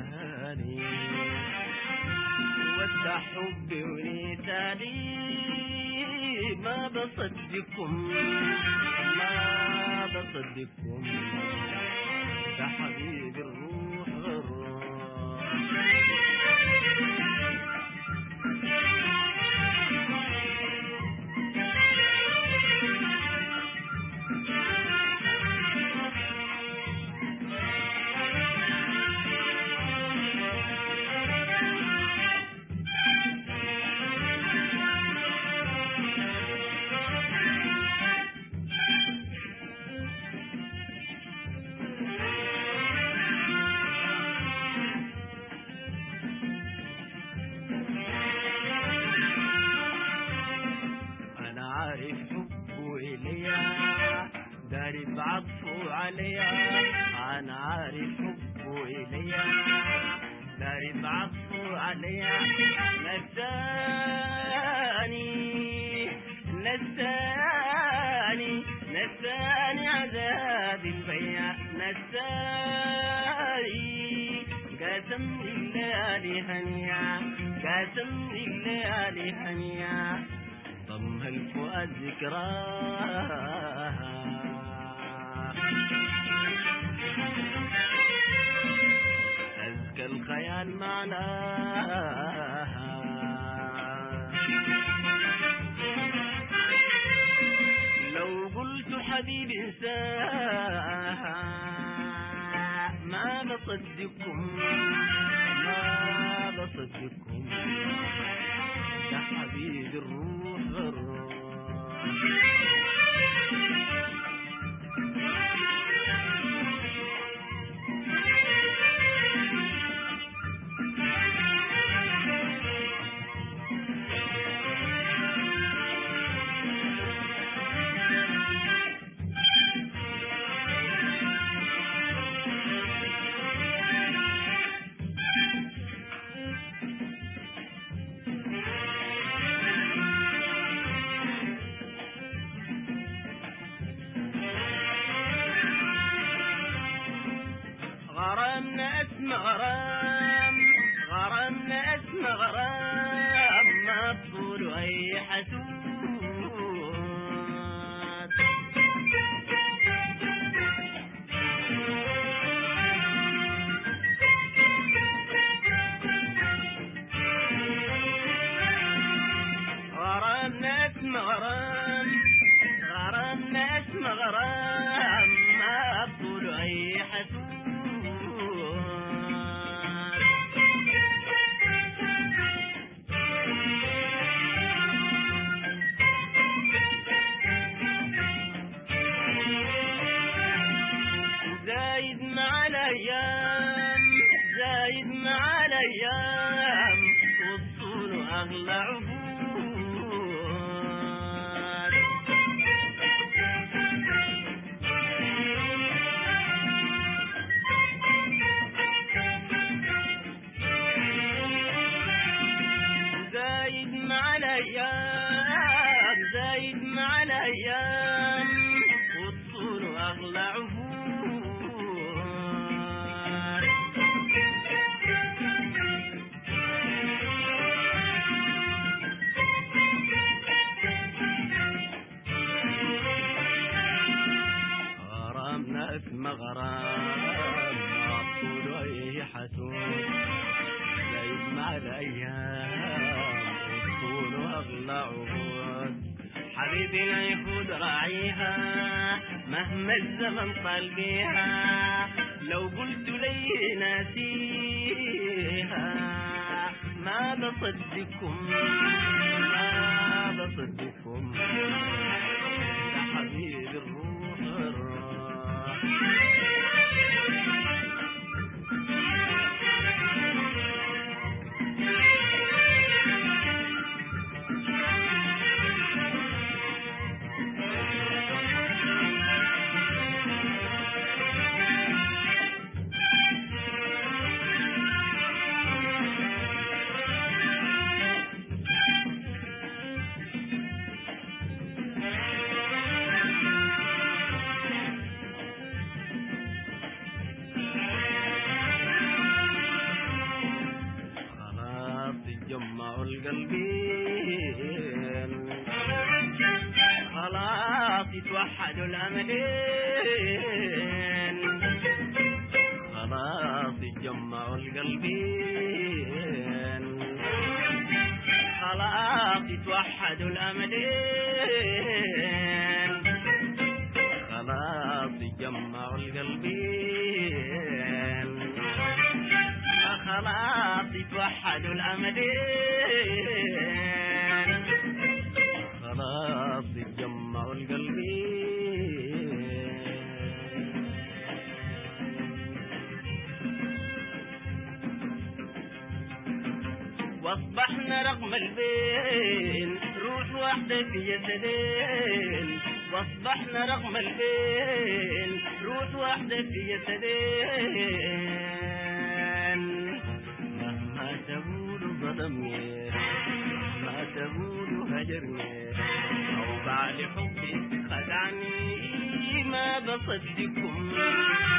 عذاني ودع حبي ونساني ما بصدقكم ما بصدقكم ده حبيبي الروح غرام انا عارف حبه اليا داري بعطفه عليا انا عارف حبه اليا داري بعطفه عليا نساني نساني نساني عذاب البيع نساني قاسم الليالي هنيا قاسم الليالي هنيا ضم الفؤاد ذكراها أزكى الخيال معناها لو قلت حبيبي انساها ما بصدقكم ما بصدقكم يا حبيبي الروح غرام غرامنا اسم غرام غرامنا اسم غرام ما تطول اي حسود غرامنا اسم غرام غرامنا اسم غرام ما تطول اي حسود زايد مع الايام زايد مع الايام والطول اغلى عبود زايد مع الايام زايد مع الايام والطول اغلى عهود غرامنا اسم غرام طول اي حسود زايد مع الايام والطول اغلى عهود حبيبي لا يفوت راعيها مهما الزمن طال بيها لو قلت لي ناسيها ما بصدقكم ما بصدقكم يا حبيبي الروح الراح القلبين خلاص يتوحدوا الأملين خلاص يتجمعوا القلبين خلاص يتوحدوا الأملين خلاص يتجمعوا القلبين خلاص يتوحدوا الأملين خلاص يتجمعوا القلبين واصبحنا رغم البين روح واحدة في جسدين واصبحنا رغم البين روح واحدة في جسدين مهما تقولوا ظلمني مهما تقولوا هجرني أو بعد حبي خدعني ما بصدقكم